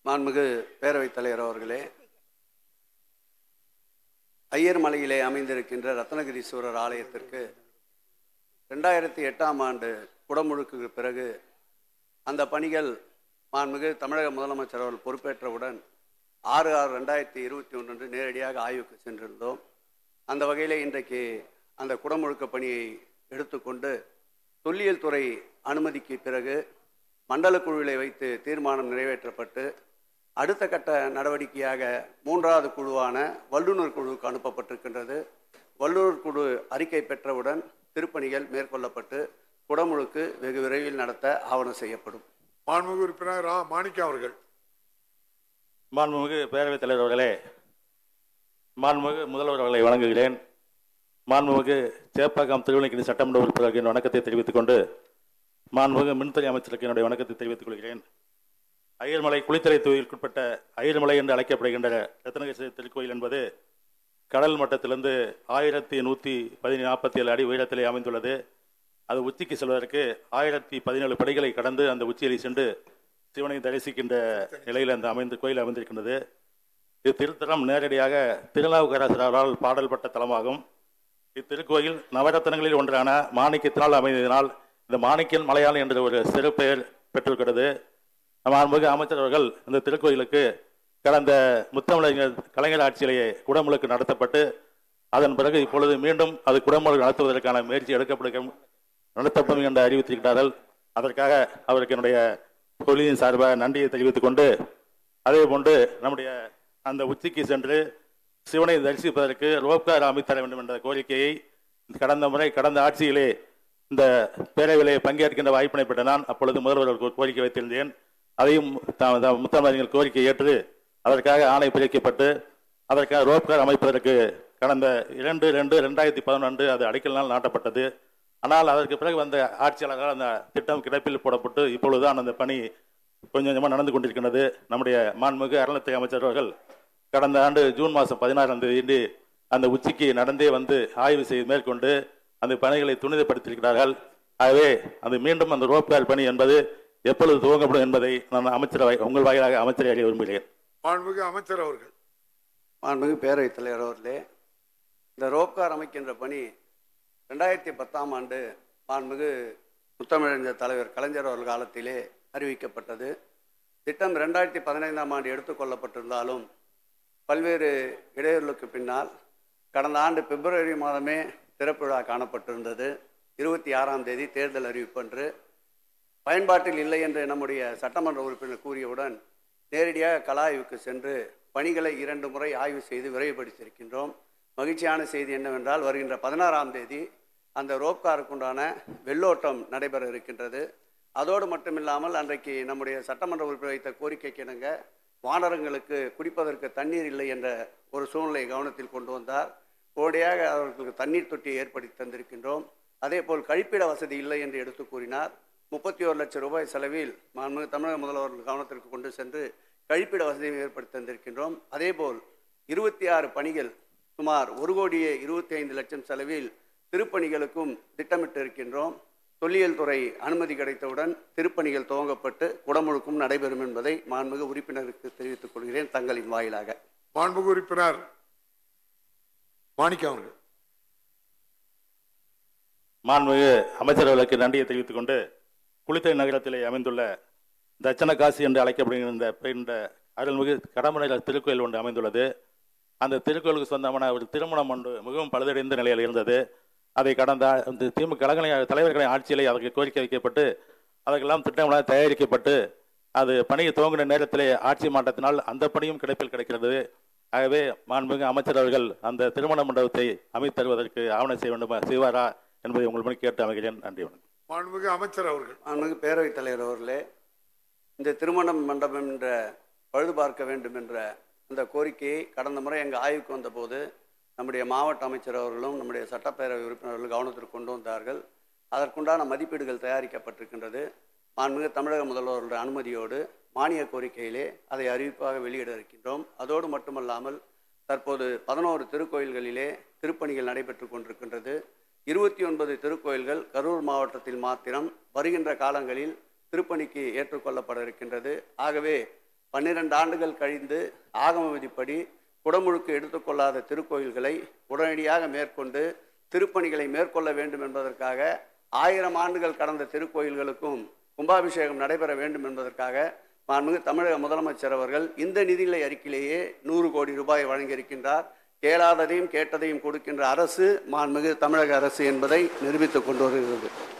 மாண்புமிகு பேரவைத் தலைவர் அவர்களே ஐயர் மலையிலே அமைந்திருக்கின்ற ரத்னகிரீஸ்வரர் ஆலயத்திற்கு ரெண்டாயிரத்தி எட்டாம் ஆண்டு குடமுழுக்கு பிறகு அந்த பணிகள் மாண்புமிகு தமிழக முதலமைச்சர் அவர்கள் பொறுப்பேற்றவுடன் ஆறு ஆறு ரெண்டாயிரத்தி இருபத்தி ஒன்று நேரடியாக ஆய்வுக்கு சென்றிருந்தோம் அந்த வகையில் இன்றைக்கு அந்த குடமுழுக்க பணியை எடுத்துக்கொண்டு தொல்லியல் துறை அனுமதிக்கு பிறகு மண்டல குழுவிலை வைத்து தீர்மானம் நிறைவேற்றப்பட்டு அடுத்த கட்ட நடவடிக்கையாக மூன்றாவது குழுவான வல்லுநர் குழுவுக்கு அனுப்பப்பட்டிருக்கின்றது வல்லுநர் குழு அறிக்கை பெற்றவுடன் திருப்பணிகள் மேற்கொள்ளப்பட்டு குடமுழுக்கு வெகு விரைவில் நடத்த ஆவணம் செய்யப்படும் மாண்புமிகு உறுப்பினர் ரா மாணிக்கம் அவர்கள் மாண்புமிகு பேரவைத் தலைவர் அவர்களே மாண்புமிகு முதல்வர் அவர்களை வணங்குகிறேன் மாண்புமிகு சேப்பாக்கம் திருவள்ளிக்கணி சட்டமன்ற உறுப்பினருக்கு என் வணக்கத்தை தெரிவித்துக் கொண்டு மாண்புமிகு மின்துறை அமைச்சருக்கு என்னுடைய வணக்கத்தை தெரிவித்துக் கொள்கிறேன் ஐயர்மலை குளித்தலை தொகுதிக்குட்பட்ட ஐயர்மலை என்று அழைக்கப்படுகின்ற ரத்னகிரி திருக்கோயில் என்பது கடல் மட்டத்திலிருந்து ஆயிரத்தி நூற்றி பதினி நாற்பத்தி ஏழு அடி உயரத்திலே அமைந்துள்ளது அது உச்சிக்கு செல்வதற்கு ஆயிரத்தி பதினேழு படிகளை கடந்து அந்த உச்சியில் சென்று சிவனை தரிசிக்கின்ற நிலையில் அந்த அமைந்து கோயில் அமைந்திருக்கின்றது இது திருத்தலம் நேரடியாக திருநாவுக்கரசரால் பாடல் பட்ட தலமாகும் இத்திருக்கோயில் நவரத்னங்களில் ஒன்றான மாணிக்கத்தினால் அமைந்ததினால் இந்த மாணிக்கன் மலையாளம் என்ற ஒரு சிறப்பெயர் பெற்றிருக்கிறது மாண்புமிகு அமைச்சர் அவர்கள் இந்த திருக்கோயிலுக்கு கடந்த முத்தமிழர் கலைஞர் ஆட்சியிலேயே குடமுழுக்கு நடத்தப்பட்டு அதன் பிறகு இப்பொழுது மீண்டும் அது குடமுழுக்கு நடத்துவதற்கான முயற்சி எடுக்கப்படும் நடத்தப்படும் என்று அறிவித்திருக்கிறார்கள் அதற்காக அவருக்கு என்னுடைய தொழிலின் சார்பாக நன்றியை தெரிவித்துக் கொண்டு அதே போன்று நம்முடைய அந்த உச்சிக்கு சென்று சிவனை தரிசிப்பதற்கு ரோப்கார் அமைத்தர வேண்டும் என்ற கோரிக்கையை கடந்த முறை கடந்த ஆட்சியிலே இந்த பேரவையிலே பங்கேற்கின்ற வாய்ப்பினை பெற்ற நான் அப்பொழுது முதல்வர் அவர்களுக்கு ஒரு கோரிக்கை வைத்திருந்தேன் அதையும் த- த- முத்தமிழர்கள் கோரிக்கை ஏற்று அதற்காக ஆணை பிரிக்கப்பட்டு அதற்காக ரோப்கார் அமைப்பதற்கு கடந்த இரண்டு ரெண்டு ரெண்டாயிரத்தி பதினொன்று அது அடிக்கல் நாள் நாட்டப்பட்டது ஆனால் அதற்கு பிறகு வந்த ஆட்சியாளர்கள் அந்த திட்டம் கிடப்பில் போடப்பட்டு இப்பொழுதுதான் அந்த பணி கொஞ்சம் கொஞ்சமாக நடந்து கொண்டிருக்கின்றது நம்முடைய மாண்புமிகு அறநிலைத்துறை அமைச்சர் அவர்கள் கடந்த ஆண்டு ஜூன் மாதம் பதினாறாம் தேதி அந்த உச்சிக்கு நடந்தே வந்து ஆய்வு செய்து மேற்கொண்டு அந்த பணிகளை துரிதப்படுத்தியிருக்கிறார்கள் ஆகவே அது மீண்டும் அந்த ரோப்கார் பணி என்பது எப்பொழுது துவங்கப்படும் என்பதை நான் அமைச்சர் வாய்- உங்கள் வாயிலாக அமைச்சரை அறிய விரும்புகிறேன் மாண்புமிகு அமைச்சர் அவர்கள் மாண்புமிகு பேரவைத் தலைவர் அவர்களே இந்த ரோப்கார் அமைக்கின்ற பணி ரெண்டாயிரத்தி பத்தாம் ஆண்டு மாண்புமிகு முத்தமிழறிஞர் தலைவர் கலைஞர் அவர்கள் காலத்திலே அறிவிக்கப்பட்டது திட்டம் ரெண்டாயிரத்தி பதினைந்தாம் ஆண்டு எடுத்துக்கொள்ளப்பட்டிருந்தாலும் பல்வேறு இடையூறுகளுக்கு பின்னால் கடந்த ஆண்டு பிப்ரவரி மாதமே திறப்பு விழா காணப்பட்டிருந்தது இருபத்தி ஆறாம் தேதி தேர்தல் அறிவிப்பன்று பயன்பாட்டில் இல்லை என்று நம்முடைய சட்டமன்ற உறுப்பினர் கூறியவுடன் நேரடியாக கலாய்வுக்கு சென்று பணிகளை இரண்டு முறை ஆய்வு செய்து விரைவுபடுத்தியிருக்கின்றோம் மகிழ்ச்சியான செய்தி என்னவென்றால் வருகின்ற பதினாறாம் தேதி அந்த ரோப்காருக்குண்டான வெள்ளோட்டம் நடைபெற இருக்கின்றது அதோடு மட்டுமில்லாமல் அன்றைக்கு நம்முடைய சட்டமன்ற உறுப்பினர் வைத்த கோரிக்கைக்கு இணங்க வானரங்களுக்கு குடிப்பதற்கு தண்ணீர் இல்லை என்ற ஒரு சூழ்நிலையை கவனத்தில் கொண்டு வந்தார் உடனடியாக அவர்களுக்கு தண்ணீர் தொட்டியை ஏற்படுத்தி தந்திருக்கின்றோம் அதேபோல் கழிப்பிட வசதி இல்லை என்று எடுத்து கூறினார் முப்பத்தி ஒரு லட்சம் ரூபாய் செலவில் மாண்புமிகு தமிழக முதல்வர்கள் கவனத்திற்கு கொண்டு சென்று கழிப்பிட வசதியை ஏற்படுத்தி தந்திருக்கின்றோம் அதேபோல் இருபத்தி ஆறு பணிகள் சுமார் ஒரு கோடியே இருபத்தி ஐந்து லட்சம் செலவில் திருப்பணிகளுக்கும் திட்டமிட்டு இருக்கின்றோம் தொல்லியல் துறை அனுமதி கிடைத்தவுடன் திருப்பணிகள் துவங்கப்பட்டு குடமுழுக்கும் நடைபெறும் என்பதை மாண்புமிகு உறுப்பினருக்கு தெரிவித்துக் கொள்கிறேன் தங்களின் வாயிலாக மாண்புமிகு உறுப்பினர் மாணிக்கம் அவர்கள் மாண்புமிகு அமைச்சர்களுக்கு நன்றியை தெரிவித்துக் கொண்டு குளித்தலை நகரத்திலே அமைந்துள்ள தட்சண காசி என்று அழைக்கப்படுகின்ற இந்த இந்த அருள்மிகு கடமலை திருக்கோயில் ஒன்று அமைந்துள்ளது அந்த திருக்கோயிலுக்கு சொந்தமான ஒரு திருமணம் ஒன்று மிகவும் பழுதடைந்த நிலையில் இருந்தது அதை கடந்த ஆ- இந்த திமுக கழகங்களை தலைவர்களின் ஆட்சியிலே அதற்கு கோரிக்கை வைக்கப்பட்டு அதற்கெல்லாம் திட்டங்களாக தயாரிக்கப்பட்டு அது பணியை துவங்கின நேரத்திலே ஆட்சி மாற்றத்தினால் அந்த பணியும் கிடைப்பில் கிடைக்கிறது ஆகவே மாண்புமிகு அமைச்சர் அவர்கள் அந்த திருமண மண்டபத்தை அமைத்து தருவதற்கு ஆவணம் செய்ய வேண்டும் செய்வாரா என்பதை உங்கள் மணி கேட்டு அமைகிறேன் நன்றி வணக்கம் மாண்புமிகு அமைச்சர் அவர்கள் மாண்புமிகு பேரவைத் தலைவர் அவர்களே இந்த திருமண மண்டபம் என்ற பழுது பார்க்க வேண்டும் என்ற அந்த கோரிக்கையை கடந்த முறை எங்கள் ஆய்வுக்கு வந்தபோது நம்முடைய மாவட்ட அமைச்சர் அவர்களும் நம்முடைய சட்டப்பேரவை உறுப்பினர்களும் கவனத்திற்கு கொண்டு வந்தார்கள் அதற்குண்டான மதிப்பீடுகள் தயாரிக்கப்பட்டிருக்கின்றது மாண்புமிகு தமிழக முதல்வர்களுடைய அனுமதியோடு மானிய கோரிக்கையிலே அதை அறிவிப்பாக வெளியிட இருக்கின்றோம் அதோடு மட்டுமல்லாமல் தற்போது பதினோரு திருக்கோயில்களிலே திருப்பணிகள் நடைபெற்று கொண்டிருக்கின்றது இருபத்தி ஒன்பது திருக்கோயில்கள் கரூர் மாவட்டத்தில் மாத்திரம் வருகின்ற காலங்களில் திருப்பணிக்கு ஏற்றுக்கொள்ளப்பட இருக்கின்றது ஆகவே பன்னிரண்டு ஆண்டுகள் கழிந்து ஆகம விதிப்படி குடமுழுக்கு எடுத்துக்கொள்ளாத திருக்கோயில்களை உடனடியாக மேற்கொண்டு திருப்பணிகளை மேற்கொள்ள வேண்டும் என்பதற்காக ஆயிரம் ஆண்டுகள் கடந்த திருக்கோயில்களுக்கும் கும்பாபிஷேகம் நடைபெற வேண்டும் என்பதற்காக மாண்புமிகு தமிழக முதலமைச்சர் அவர்கள் இந்த நிதிநிலை அறிக்கையிலேயே நூறு கோடி ரூபாய் வழங்கியிருக்கின்றார் கேளாததையும் கேட்டதையும் கொடுக்கின்ற அரசு மாண்புமிகு தமிழக அரசு என்பதை நிரூபித்துக் கொண்டு வருகிறது